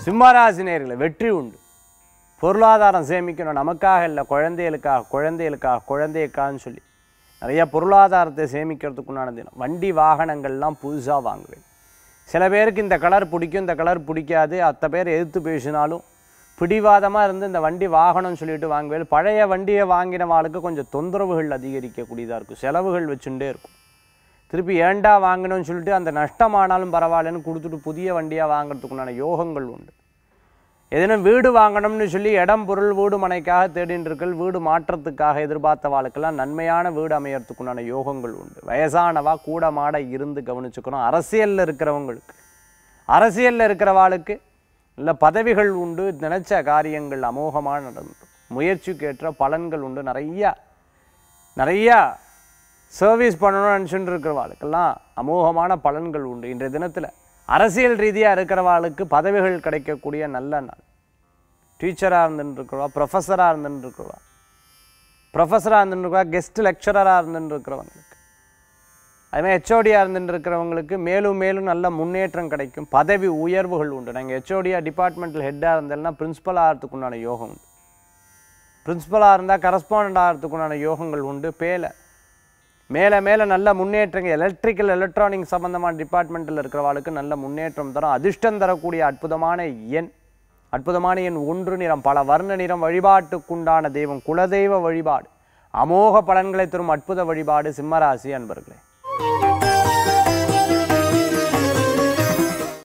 சிம்மராசினியர்களை வெற்றி உண்டு பொருளாதாரம் சேமிக்கணும் நமக்காக இல்லை குழந்தைகளுக்காக குழந்தைகளுக்காக குழந்தைகளுக்கான்னு சொல்லி நிறைய பொருளாதாரத்தை சேமிக்கிறதுக்குண்டான தினம் வண்டி வாகனங்கள்லாம் புதுசாக வாங்குவேன் சில பேருக்கு இந்த கலர் பிடிக்கும் இந்த கலர் பிடிக்காது அத்தை பேர் எதிர்த்து பேசினாலும் பிடிவாதமாக இருந்து இந்த வண்டி வாகனம்னு சொல்லிட்டு வாங்குவேன் பழைய வண்டியை வாங்கினவாளுக்கு கொஞ்சம் தொந்தரவுகள் அதிகரிக்கக்கூடியதாக இருக்கும் செலவுகள் வச்சுட்டே இருக்கும் திருப்பி ஏண்டா வாங்கணும்னு சொல்லிட்டு அந்த நஷ்டமானாலும் பரவாயில்லன்னு கொடுத்துட்டு புதிய வண்டியாக வாங்குறதுக்குண்டான யோகங்கள் உண்டு எதனா வீடு வாங்கணும்னு சொல்லி இடம் பொருள் வீடு மனைக்காக தேடின்னு இருக்கல் வீடு மாற்றத்துக்காக எதிர்பார்த்த வாழ்க்கெல்லாம் நன்மையான வீடு அமையறதுக்குண்டான யோகங்கள் உண்டு வயசானவா கூட மாட இருந்து கவனிச்சுக்கணும் அரசியலில் இருக்கிறவங்களுக்கு அரசியலில் இருக்கிறவாளுக்கு இல்லை பதவிகள் உண்டு நினைச்ச காரியங்கள் அமோகமாக நடந்துடும் முயற்சிக்கேற்ற பலன்கள் உண்டு நிறையா நிறையா சர்வீஸ் பண்ணணும்னு நினச்சிட்டு இருக்கிறவாளுக்கெல்லாம் அமோகமான பலன்கள் உண்டு இன்றைய தினத்தில் அரசியல் ரீதியாக இருக்கிறவாளுக்கு பதவிகள் கிடைக்கக்கூடிய நல்ல நாள் டீச்சராக இருந்துட்டு இருக்கிறவா ப்ரொஃபஸராக இருந்துட்டு இருக்கிறவா ப்ரொஃபஸராக இருந்துட்டு இருக்கிறவா கெஸ்ட் லெக்சரராக இருந்துட்டு இருக்கிறவங்களுக்கு அதுமாதிரி ஹெச்ஓடியாக இருந்துட்டு இருக்கிறவங்களுக்கு மேலும் மேலும் நல்ல முன்னேற்றம் கிடைக்கும் பதவி உயர்வுகள் உண்டு நாங்கள் ஹெச்ஓடியாக டிபார்ட்மெண்டல் ஹெட்டாக இருந்தேன்னா பிரின்ஸிபல் ஆகிறதுக்குண்டான யோகம் உண்டு பிரின்ஸிபலாக இருந்தால் கரஸ்பாண்ட் ஆகிறதுக்குண்டான யோகங்கள் உண்டு பேலை மேலே மேலே நல்ல முன்னேற்றங்கள் எலக்ட்ரிக்கல் எலக்ட்ரானிக் சம்மந்தமான டிபார்ட்மெண்ட்டில் இருக்கிறவாளுக்கு நல்ல முன்னேற்றம் தரும் அதிர்ஷ்டம் தரக்கூடிய அற்புதமான எண் அற்புதமான எண் ஒன்று நிறம் பல வர்ண நிறம் வழிபாட்டுக்குண்டான தெய்வம் குலதெய்வ வழிபாடு அமோக பலன்களை தரும் அற்புத வழிபாடு சிம்மராசி அன்பர்களே